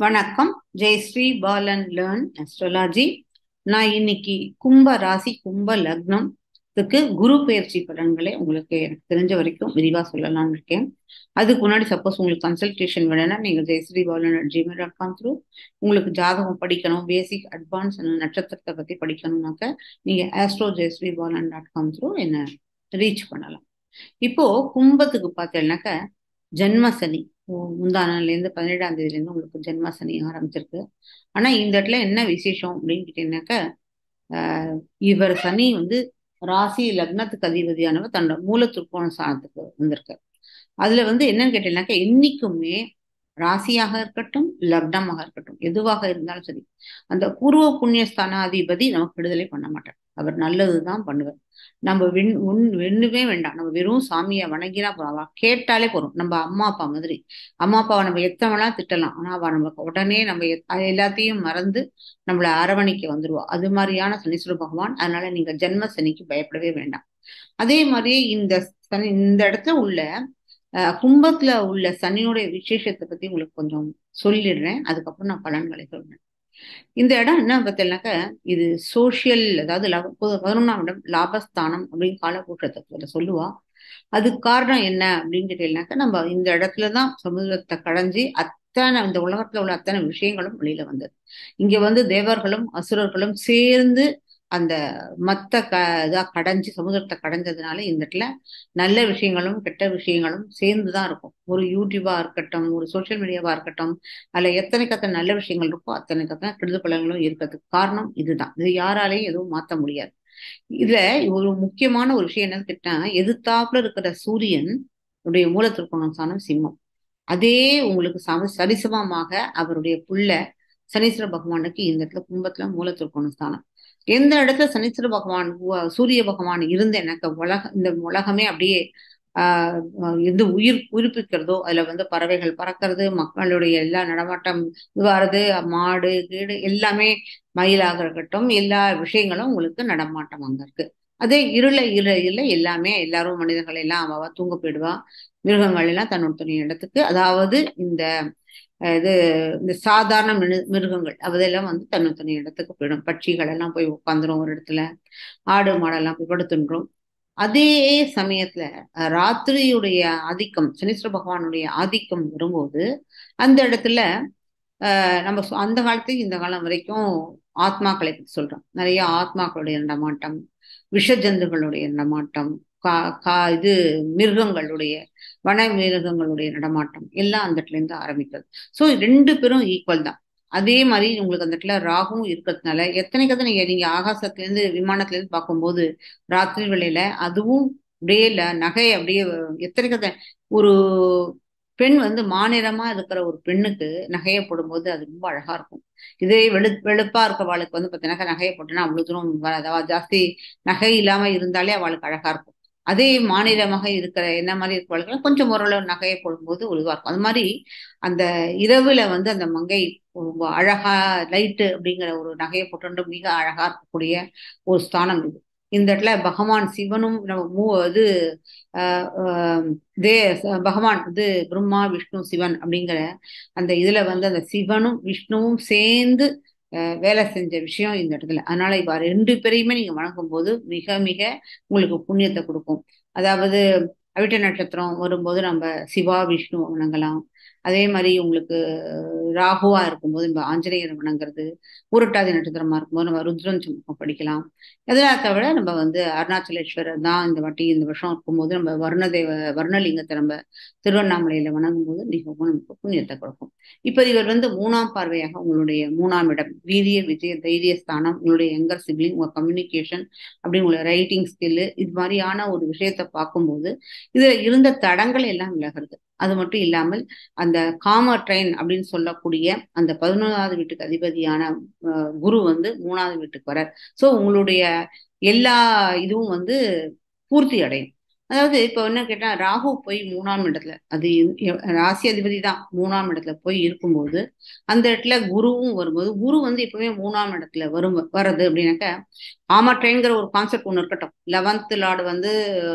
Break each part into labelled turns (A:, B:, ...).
A: வணக்கம் Jayashree Balan learn astrology நான் இன்னைக்கு கும்ப ராசி கும்ப லக்னம் இதுக்கு குரு பயிற்சி பலன்களை உங்களுக்கு எனக்கு தெரிஞ்ச வரைக்கும் விரிவாக சொல்லலாம்னு இருக்கேன் அதுக்கு முன்னாடி சப்போஸ் உங்களுக்கு கன்சல்டேஷன் வேணும்னா நீங்கள் Jayashree Balan at Gmail dot com through உங்களுக்கு ஜாதகம் படிக்கணும் பேசிக் அட்வான்ஸ் நட்சத்திரத்தை பற்றி படிக்கணும்னாக்க நீங்கள் astro Jayashree Balan dot com through என்ன ரீச் பண்ணலாம் இப்போ கும்பத்துக்கு பார்த்தீங்கன்னாக்க ஜென்ம சனி முந்தானாலேருந்து பதினேழாம் தேதியிலேருந்து உங்களுக்கு ஜென்ம சனி ஆரம்பிச்சிருக்கு ஆனால் இந்த இடத்துல என்ன விசேஷம் அப்படின்னு கேட்டீங்கன்னாக்க இவர் சனி வந்து ராசி லக்னத்துக்கு அதிபதியானவர் தன்னோட மூல துர்க்கோண ஸ்தானத்துக்கு வந்திருக்கு அதுல வந்து என்னன்னு கேட்டீங்கன்னாக்க என்னைக்குமே ராசியாக இருக்கட்டும் லக்னமாக இருக்கட்டும் எதுவாக இருந்தாலும் சரி அந்த பூர்வ புண்ணிய ஸ்தானாதிபதி நமக்கு விடுதலை பண்ண மாட்டார் அவர் நல்லதுதான் பண்ணுவார் நம்ம வெண் உன் வெண்ணுவே வேண்டாம் நம்ம வெறும் சாமியை வணங்கினா போறோம் கேட்டாலே போறோம் நம்ம அம்மா அப்பா மாதிரி அம்மா அப்பாவை நம்ம எத்தவனா திட்டலாம் ஆனா அவ நமக்கு உடனே நம்ம எல்லாத்தையும் மறந்து நம்மளை அரவணைக்க வந்துருவோம் அது மாதிரியான சனீஸ்வர பகவான் அதனால நீங்க ஜென்ம சனிக்கு பயப்படவே வேண்டாம் அதே மாதிரி இந்த சனி இந்த இடத்துல உள்ள கும்பத்துல உள்ள சனியோடைய விசேஷத்தை பத்தி உங்களுக்கு கொஞ்சம் சொல்லிடுறேன் அதுக்கப்புறம் நான் பலன்களை சொல்றேன் இந்த இடம் என்ன பார்த்தீங்கன்னாக்க இது சோசியல் அதாவது பதினொன்றாம் இடம் லாபஸ்தானம் அப்படின்னு காலகூட்டத்தை சொல்லுவா அதுக்கு காரணம் என்ன அப்படின்னு கேட்டீங்கன்னாக்க நம்ம இந்த இடத்துலதான் சமுதிரத்தை கடைஞ்சி அத்தனை இந்த உலகத்துல உள்ள அத்தனை விஷயங்களும் வெளியில வந்தது இங்க வந்து தேவர்களும் அசுரர்களும் சேர்ந்து அந்த மத்த க இதா கடைஞ்சி சமுதிரத்தை கடைஞ்சதுனால இந்த இடத்துல நல்ல விஷயங்களும் கெட்ட விஷயங்களும் சேர்ந்து தான் இருக்கும் ஒரு யூடியூபா இருக்கட்டும் ஒரு சோசியல் மீடியாவா இருக்கட்டும் அதுல எத்தனை கத்தனை நல்ல விஷயங்கள் இருக்கோ அத்தனை கத்தனை கெடுதல் பலன்களும் இருக்கிறதுக்கு காரணம் இதுதான் இது யாராலையும் எதுவும் மாற்ற முடியாது இதுல ஒரு முக்கியமான ஒரு விஷயம் என்னன்னு கேட்டா எதிர்த்தாப்புல இருக்கிற சூரியன் உடைய மூலத்திற்குணம் சாணம் சிம்மம் அதே உங்களுக்கு சம சரிசமமாக அவருடைய புள்ள சனீஸ்வர பகவானுக்கு இந்த இடத்துல கும்பத்துல மூலத்திற்குணம் ஸ்தானம் எந்த இடத்துல சனீஸ்வர பகவான் சூரிய பகவான் இருந்த எனக்கு உலக இந்த உலகமே அப்படியே ஆஹ் எந்த உயிர் உயிர்ப்பிக்கிறதோ அதுல வந்து பறவைகள் பறக்கிறது மக்களுடைய எல்லா நடமாட்டம் இதுவாறது மாடு கீடு எல்லாமே மயிலாக இருக்கட்டும் எல்லா விஷயங்களும் உங்களுக்கு நடமாட்டம் அங்க இருக்கு அதே இருள இரு இல்லை எல்லாமே எல்லாரும் மனிதர்கள் எல்லாம் அவ தூங்க போயிடுவா மிருகங்கள் எல்லாம் தன்னோட துணி இடத்துக்கு அதாவது இந்த இது இந்த சாதாரண மிரு மிருகங்கள் அதெல்லாம் வந்து தன்னை இடத்துக்கு போயிடும் பட்சிகள் எல்லாம் போய் உட்காந்துரும் ஒரு இடத்துல ஆடு மாடெல்லாம் போய் படுத்துன்றோம் அதே சமயத்துல ராத்திரியுடைய ஆதிக்கம் சனீஸ்வர பகவானுடைய ஆதிக்கம் வரும்போது அந்த இடத்துல நம்ம அந்த காலத்துக்கு இந்த காலம் வரைக்கும் ஆத்மாக்களை பற்றி சொல்றோம் நிறைய ஆத்மாக்களுடைய நடமாட்டம் விஷ ஜந்துகளுடைய நடமாட்டம் கா கா இது மிருகங்களுடைய வன மிருகங்களுடைய நடமாட்டம் எல்லாம் அந்த இடத்துல இருந்து ஆரம்பிக்கிறது ஸோ ரெண்டு பேரும் ஈக்குவல் தான் அதே மாதிரி உங்களுக்கு அந்த இடத்துல ராகும் இருக்கிறதுனால எத்தனை கதை நீங்க நீங்க ஆகாசத்துலேருந்து விமானத்துலேருந்து பார்க்கும்போது ராத்திரி வேளையில அதுவும் அப்படியே நகை அப்படியே எத்தனை கதை ஒரு பெண் வந்து மாநிலமா இருக்கிற ஒரு பெண்ணுக்கு நகையை போடும்போது அது ரொம்ப அழகா இருக்கும் இதே வெளு வெளுப்பா இருக்கவாளுக்கு வந்து பார்த்தீங்கன்னா நகையை போட்டோன்னா அவ்வளவு தூரம் ஜாஸ்தி நகை இல்லாம இருந்தாலே அவளுக்கு அழகா இருக்கும் அதே மாநிலமாக இருக்கிற என்ன மாதிரி இருக்கிறவர்களுக்கு கொஞ்சம் ஓரளவு நகையை போடும்போது ஒரு இதுவாக இருக்கும் அது மாதிரி அந்த இரவுல வந்து அந்த மங்கை ரொம்ப அழகா லைட்டு அப்படிங்கிற ஒரு நகையை போட்டு மிக அழகா இருக்கக்கூடிய ஒரு ஸ்தானம் இது இந்த இடத்துல பகவான் சிவனும் நம்ம மூ இது தே பகவான் இது பிரம்மா விஷ்ணு சிவன் அப்படிங்கிற அந்த இதுல வந்து அந்த சிவனும் விஷ்ணுவும் சேர்ந்து வேலை செஞ்ச விஷயம் இந்த இடத்துல அதனால இப்ப ரெண்டு பேரையுமே நீங்க வணங்கும் போது மிக மிக உங்களுக்கு புண்ணியத்தை கொடுக்கும் அதாவது அவிட்ட நட்சத்திரம் வரும்போது நம்ம சிவா விஷ்ணு வணங்கலாம் அதே மாதிரி உங்களுக்கு ராகுவா இருக்கும்போது நம்ம ஆஞ்சநேயர் வணங்குறது ஊரட்டாதி நட்சத்திரமா இருக்கும்போது நம்ம ருத்ரன் சுமக்கம் படிக்கலாம் இதெல்லாம் தவிர நம்ம வந்து அருணாச்சலேஸ்வரர் தான் இந்த வாட்டி இந்த வருஷம் இருக்கும்போது நம்ம வர்ணதேவ வர்ணலிங்கத்தை நம்ம திருவண்ணாமலையில வணங்கும் போது மிகவும் நமக்கு புண்ணியத்தை கொடுக்கும் இப்ப இவர் வந்து மூணாம் பார்வையாக உங்களுடைய மூணாம் இடம் வீரிய விஜய தைரிய ஸ்தானம் உங்களுடைய யங்கர் சிப்ளிங் உங்க கம்யூனிகேஷன் அப்படி உங்களுடைய ரைட்டிங் ஸ்கில்லு இது மாதிரியான ஒரு விஷயத்த பார்க்கும்போது இதுல இருந்த தடங்கள் எல்லாம் விலகிறது அது மட்டும் இல்லாமல் அந்த காம ட்ரெயின் அப்படின்னு சொல்லக்கூடிய அந்த பதினொன்றாவது வீட்டுக்கு அதிபதியான குரு வந்து மூணாவது வீட்டுக்கு வர ஸோ உங்களுடைய எல்லா இதுவும் வந்து பூர்த்தி அடையும் அதாவது இப்போ என்ன கேட்டா ராகு போய் மூணாம் இடத்துல அது எ- ராசி அதிபதி தான் மூணாம் இடத்துல போய் இருக்கும்போது அந்த இடத்துல குருவும் வரும்போது குரு வந்து எப்பவுமே மூணாம் இடத்துல வரும் வர்றது அப்படின்னாக்க ஆமாட்டைங்கிற ஒரு கான்செப்ட் ஒன்று இருக்கட்டும் லெவன்த் லார்டு வந்து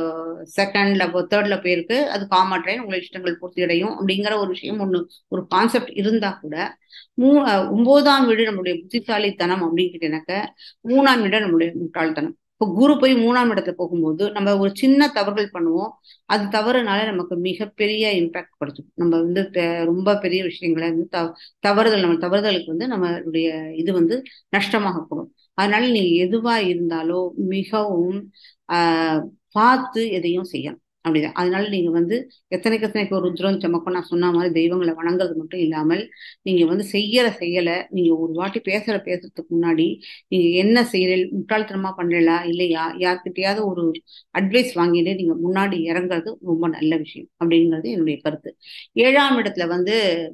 A: செகண்ட்ல தேர்ட்ல போயிருக்கு அது காமாட்ரைன் உங்களை இஷ்டங்கள் பூர்த்தி அடையும் அப்படிங்கிற ஒரு விஷயம் ஒன்று ஒரு கான்செப்ட் இருந்தா கூட மூ அஹ் ஒன்பதாம் வீடு நம்மளுடைய புத்திசாலித்தனம் அப்படின்னுக்கிட்டேனாக்க மூணாம் இடம் நம்மளுடைய முட்டாள்தனம் இப்போ குரு போய் மூணாம் இடத்துல போகும்போது நம்ம ஒரு சின்ன தவறுகள் பண்ணுவோம் அது தவறுனால நமக்கு மிகப்பெரிய இம்பாக்ட் கொடுக்கும் நம்ம வந்து பெ- ரொம்ப பெரிய விஷயங்களை வந்து த- தவறுதல் நம்ம தவறுதலுக்கு வந்து நம்மளுடைய இது வந்து நஷ்டமாகக்கூடும் அதனால நீங்க எதுவா இருந்தாலும் மிகவும் ஆஹ் பார்த்து எதையும் செய்யணும் அப்படிதான் அதனால நீங்க வந்து எத்தனைக்கு எத்தனைக்கு ஒரு ருத்ரம் சமக்கம் நான் சொன்ன மாதிரி தெய்வங்களை வணங்குறது மட்டும் இல்லாமல் நீங்க வந்து செய்யற செயலை நீங்க ஒரு வாட்டி பேசுற பேசுறதுக்கு முன்னாடி நீங்க என்ன செய்யற முட்டாள்தனமா பண்றீங்களா இல்லையா யார்கிட்டயாவது ஒரு அட்வைஸ் வாங்கிட்டு நீங்க முன்னாடி இறங்குறது ரொம்ப நல்ல விஷயம் அப்படிங்கிறது என்னுடைய கருத்து ஏழாம் இடத்துல வந்து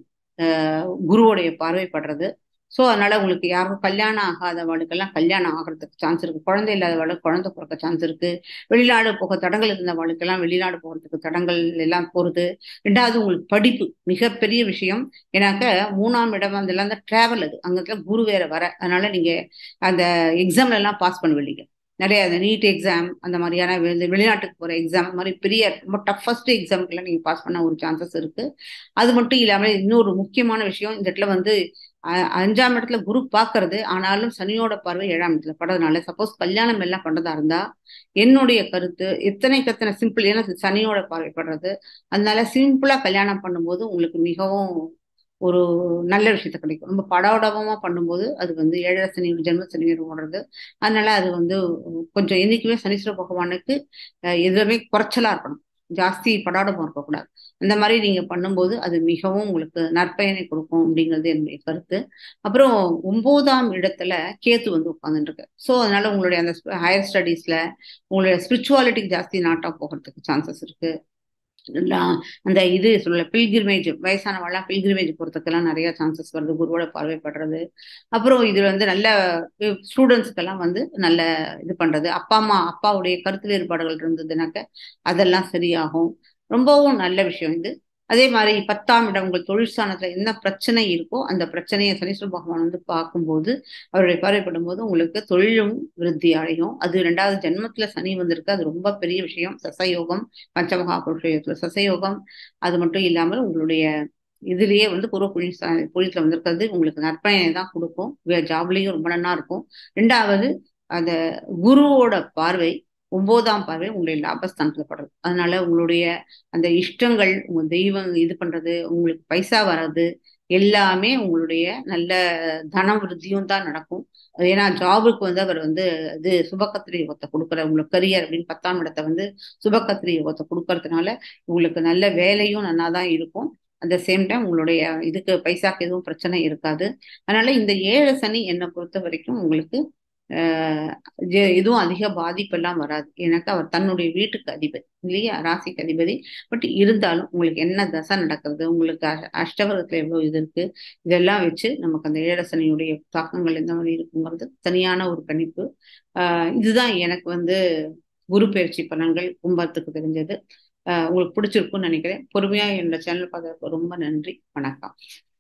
A: அஹ், குருவுடைய பார்வைப்படுறது ஸோ அதனால உங்களுக்கு யாருக்கும் கல்யாணம் ஆகாதவளுக்கெல்லாம் கல்யாணம் ஆகிறதுக்கு சான்ஸ் இருக்கு குழந்தை இல்லாதவளுக்கு குழந்தை பிறக்க சான்ஸ் இருக்கு வெளிநாடு போக தடங்கள் இருந்தவளுக்கெல்லாம் வெளிநாடு போகிறதுக்கு தடங்கள் எல்லாம் போகிறது ரெண்டாவது உங்களுக்கு படிப்பு மிகப்பெரிய விஷயம் ஏன்னாக்க மூணாம் இடம் வந்து எல்லாம் டிராவல் அது அங்கத்துல குரு வேற வர அதனால நீங்க அந்த எக்ஸாம்ல எல்லாம் பாஸ் பண்ணுவீங்க நிறைய அந்த நீட் எக்ஸாம் அந்த மாதிரியான வெளி- வெளிநாட்டுக்கு போற எக்ஸாம் மாதிரி பெரிய ரொம்ப டஃபஸ்ட் எக்ஸாம்க்கெல்லாம் நீங்க பாஸ் பண்ண ஒரு சான்சஸ் இருக்கு அது மட்டும் இல்லாமல் இன்னொரு முக்கியமான விஷயம் இந்த இடத்துல வந்து அ- அஞ்சாம் இடத்துல குரு பார்க்கறது ஆனாலும் சனியோட பார்வை ஏழாம் இடத்துல படுறதுனால சப்போஸ் கல்யாணம் எல்லாம் பண்றதா இருந்தா என்னுடைய கருத்து எத்தனைக்கு எத்தனை சிம்பிள் ஏன்னா இது சனியோட பார்வை படுறது அதனால சிம்பிளா கல்யாணம் பண்ணும்போது உங்களுக்கு மிகவும் ஒரு நல்ல விஷயத்த கிடைக்கும் ரொம்ப படபடமா பண்ணும்போது அது வந்து ஏழரை சனி ஜென்ம சனி ஓடுறது அதனால அது வந்து கொஞ்சம் என்னைக்குமே சனீஸ்வர பகவானுக்கு அஹ், எதுவுமே குறைச்சலா இருக்கணும் ஜாஸ்தி படாடமும் இருக்கக்கூடாது அந்த மாதிரி நீங்க பண்ணும்போது அது மிகவும் உங்களுக்கு நற்பயனை கொடுக்கும் அப்படிங்கிறது என்னுடைய கருத்து அப்புறம் ஒன்பதாம் இடத்துல கேத்து வந்து உட்கார்ந்துட்டு இருக்கு ஸோ அதனால உங்களுடைய அந்த ஹையர் ஸ்டடீஸ்ல உங்களுடைய ஸ்பிரிச்சுவாலிட்டிக்கு ஜாஸ்தி நாட்டம் போகிறதுக்கு சான்சஸ் இருக்கு எல்லாம் அந்த இது சொல்ல பில்கிரிமேஜ் வயசானவெல்லாம் பில்கிரிமேஜ் போகிறதுக்கெல்லாம் நிறைய சான்சஸ் வருது குருவோட பார்வைப்படுறது அப்புறம் இது வந்து நல்ல ஸ்டூடெண்ட்ஸ்க்கெல்லாம் வந்து நல்ல இது பண்றது அப்பா அம்மா அப்பாவுடைய கருத்து வேறுபாடுகள் இருந்ததுனாக்க அதெல்லாம் சரியாகும் ரொம்பவும் நல்ல விஷயம் இது அதே மாதிரி பத்தாம் இடம் உங்கள் தொழில் ஸ்தானத்துல என்ன பிரச்சனை இருக்கோ அந்த பிரச்சனையை சனீஸ்வர பகவான் வந்து பார்க்கும்போது அவருடைய பார்வைப்படும் போது உங்களுக்கு தொழிலும் விருத்தி அடையும் அது ரெண்டாவது ஜென்மத்துல சனி வந்திருக்கு அது ரொம்ப பெரிய விஷயம் சசயோகம் பஞ்சமகா புருஷயோகத்துல சசயோகம் அது மட்டும் இல்லாமல் உங்களுடைய இதுலயே வந்து பூர்வ புள்ளி புள்ளித்துல வந்திருக்கிறது உங்களுக்கு நற்பயனை தான் கொடுக்கும் ஜாப்லயும் ரொம்ப நல்லா இருக்கும் ரெண்டாவது அந்த குருவோட பார்வை ஒன்பதாம் பார்வை உங்களுடைய லாபஸ்தானத்துல படுறது அதனால உங்களுடைய அந்த இஷ்டங்கள் உங்க தெய்வம் இது பண்றது உங்களுக்கு பைசா வர்றது எல்லாமே உங்களுடைய நல்ல தன விருத்தியும் தான் நடக்கும் அது ஏன்னா ஜாபுக்கு வந்து அவர் வந்து இது சுபக்கத்திரி யோகத்தை கொடுக்குற உங்களுக்கு கரியர் அப்படின்னு பத்தாம் இடத்தை வந்து சுபக்கத்திரி யோகத்தை கொடுக்கறதுனால உங்களுக்கு நல்ல வேலையும் நல்லா தான் இருக்கும் அட் சேம் டைம் உங்களுடைய இதுக்கு பைசாக்கு எதுவும் பிரச்சனை இருக்காது அதனால இந்த ஏழு சனி என்னை பொறுத்த வரைக்கும் உங்களுக்கு ஆஹ் எ- எதுவும் அதிக பாதிப்பெல்லாம் வராது எனக்கு அவர் தன்னுடைய வீட்டுக்கு அதிபதி இல்லையா ராசிக்கு அதிபதி பட் இருந்தாலும் உங்களுக்கு என்ன தசை நடக்கிறது உங்களுக்கு அ- அஷ்டவரத்துல எவ்வளவு இது இருக்கு இதெல்லாம் வச்சு நமக்கு அந்த ஏழசனியுடைய தாக்கங்கள் எந்த மாதிரி இருக்குங்கிறது தனியான ஒரு கணிப்பு ஆஹ் இதுதான் எனக்கு வந்து குரு பயிற்சி பலன்கள் கும்பத்துக்கு தெரிஞ்சது ஆஹ் உங்களுக்கு பிடிச்சிருக்கும்னு நினைக்கிறேன் பொறுமையா என்னோட சேனல் பார்க்கறதுக்கு ரொம்ப நன்றி வணக்கம்